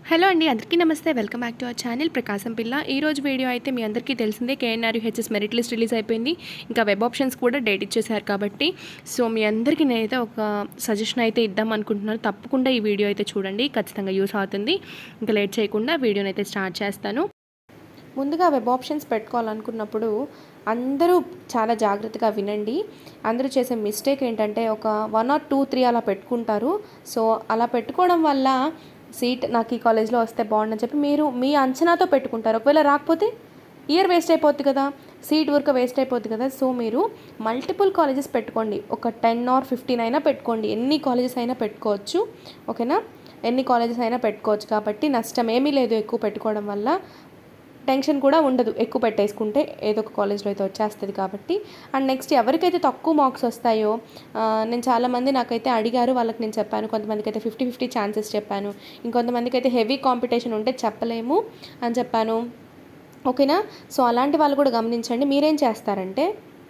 hello అండి అందరికీ నమస్తే welcome back to our channel Prakasam పిల్ల ఈ రోజు వీడియో అయితే మీ అందరికీ తెలిసిందే KNR HS merit list release అయిపోయింది ఇంకా వెబ్ ఆప్షన్స్ కూడా డేట్ ఇచ్చేసారు కాబట్టి సో మీ అందరికీ నేనైతే ఒక సజెషన్ అయితే ఇద్దాం అనుకుంటున్నాను తప్పకుండా ఈ వీడియో అయితే చూడండి ఖచ్చితంగా యూస్ అవుతుంది ఇంకా లేట్ చేయకుండా వీడియోని అయితే స్టార్ట్ చేస్తాను ముందుగా వెబ్ ఆప్షన్స్ పెట్టుకోవాలనుకున్నప్పుడు అందరూ చాలా జాగ్రత్తగా వినండి అందరూ చేసే మిస్టేక్ ఏంటంటే ఒక వన్ ఆర్ టూ త్రీ అలా పెట్టుకుంటారు సో అలా పెట్టుకోవడం వల్ల సీట్ నాకు ఈ కాలేజ్లో వస్తే బాగుండని చెప్పి మీరు మీ అంచనాతో పెట్టుకుంటారు ఒకవేళ రాకపోతే ఇయర్ వేస్ట్ అయిపోద్ది కదా సీట్ వర్క్ వేస్ట్ అయిపోద్ది కదా సో మీరు మల్టిపుల్ కాలేజెస్ పెట్టుకోండి ఒక టెన్ ఆర్ ఫిఫ్టీన్ అయినా పెట్టుకోండి ఎన్ని కాలేజెస్ అయినా పెట్టుకోవచ్చు ఓకేనా ఎన్ని కాలేజెస్ అయినా పెట్టుకోవచ్చు కాబట్టి నష్టం ఏమీ లేదు ఎక్కువ పెట్టుకోవడం వల్ల టెన్షన్ కూడా ఉండదు ఎక్కువ పెట్టేసుకుంటే ఏదో ఒక కాలేజ్లో అయితే వచ్చేస్తుంది కాబట్టి అండ్ నెక్స్ట్ ఎవరికైతే తక్కువ మార్క్స్ వస్తాయో ఆ, నేను చాలామంది నాకైతే అడిగారు వాళ్ళకి నేను చెప్పాను కొంతమందికి అయితే ఫిఫ్టీ ఫిఫ్టీ ఛాన్సెస్ చెప్పాను ఇంకొంతమందికి అయితే హెవీ కాంపిటీషన్ ఉంటే చెప్పలేము అని చెప్పాను ఓకేనా సో అలాంటి వాళ్ళు కూడా గమనించండి మీరేం చేస్తారంటే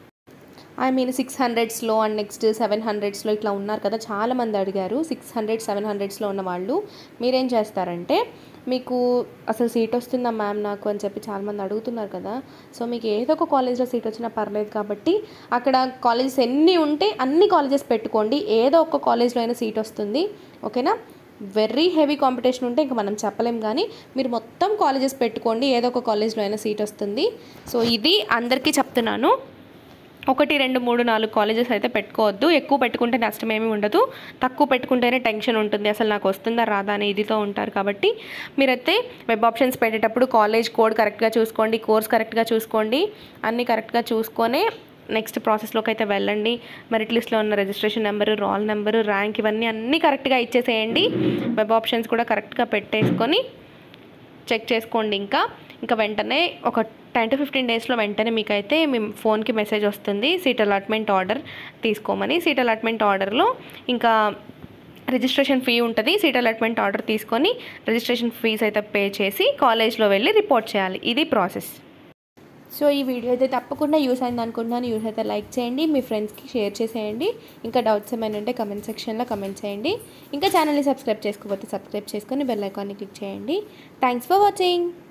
ఐ మీన్ సిక్స్ హండ్రెడ్స్లో అండ్ నెక్స్ట్ సెవెన్ హండ్రెడ్స్లో ఇట్లా ఉన్నారు కదా చాలామంది అడిగారు సిక్స్ హండ్రెడ్ సెవెన్ హండ్రెడ్స్లో ఉన్న వాళ్ళు మీరేం చేస్తారంటే మీకు అసలు సీట్ వస్తుందా మ్యామ్ నాకు అని చెప్పి చాలామంది అడుగుతున్నారు కదా సో మీకు ఏదో ఒక కాలేజ్లో సీట్ వచ్చినా పర్లేదు కాబట్టి అక్కడ కాలేజెస్ ఎన్ని ఉంటే అన్ని కాలేజెస్ పెట్టుకోండి ఏదో ఒక కాలేజ్లో అయినా సీట్ వస్తుంది ఓకేనా వెరీ హెవీ కాంపిటీషన్ ఉంటే ఇంకా మనం చెప్పలేం కానీ మీరు మొత్తం కాలేజెస్ పెట్టుకోండి ఏదో ఒక కాలేజ్లో అయినా సీట్ వస్తుంది సో ఇది అందరికీ చెప్తున్నాను ఒకటి రెండు మూడు నాలుగు కాలేజెస్ అయితే పెట్టుకోవద్దు ఎక్కువ పెట్టుకుంటే నష్టం ఏమీ ఉండదు తక్కువ పెట్టుకుంటేనే టెన్షన్ ఉంటుంది అసలు నాకు వస్తుందా రాదా అనే ఇదితో ఉంటారు కాబట్టి మీరైతే వెబ్ ఆప్షన్స్ పెట్టేటప్పుడు కాలేజ్ కోడ్ కరెక్ట్గా చూసుకోండి కోర్స్ కరెక్ట్గా చూసుకోండి అన్నీ కరెక్ట్గా చూసుకొనే నెక్స్ట్ ప్రాసెస్లోకి అయితే వెళ్ళండి మెరిట్ లిస్ట్లో ఉన్న registration number roll number rank ఇవన్నీ అన్నీ కరెక్ట్గా ఇచ్చేసేయండి వెబ్ ఆప్షన్స్ కూడా కరెక్ట్గా పెట్టేసుకొని చెక్ చేసుకోండి ఇంకా ఇంకా వెంటనే ఒక టెన్ టు ఫిఫ్టీన్ డేస్లో వెంటనే మీకైతే మీ ఫోన్కి మెసేజ్ వస్తుంది సీట్ అలాట్మెంట్ ఆర్డర్ తీసుకోమని సీట్ అలాట్మెంట్ ఆర్డర్లో ఇంకా రిజిస్ట్రేషన్ ఫీ ఉంటుంది సీట్ అలాట్మెంట్ ఆర్డర్ తీసుకొని రిజిస్ట్రేషన్ ఫీజ్ అయితే పే చేసి కాలేజ్లో వెళ్ళి రిపోర్ట్ చేయాలి ఇది ప్రాసెస్ సో ఈ వీడియో అయితే తప్పకుండా యూస్ అయింది అనుకుంటున్నాను యూస్ అయితే లైక్ చేయండి మీ ఫ్రెండ్స్కి షేర్ చేసేయండి ఇంకా డౌట్స్ ఏమైనా ఉంటే కమెంట్ సెక్షన్లో కమెంట్ చేయండి ఇంకా ఛానల్ని సబ్స్క్రైబ్ చేసుకోకపోతే సబ్స్క్రైబ్ చేసుకొని బెల్ ఐకాన్ని క్లిక్ చేయండి థ్యాంక్స్ ఫర్ వాచింగ్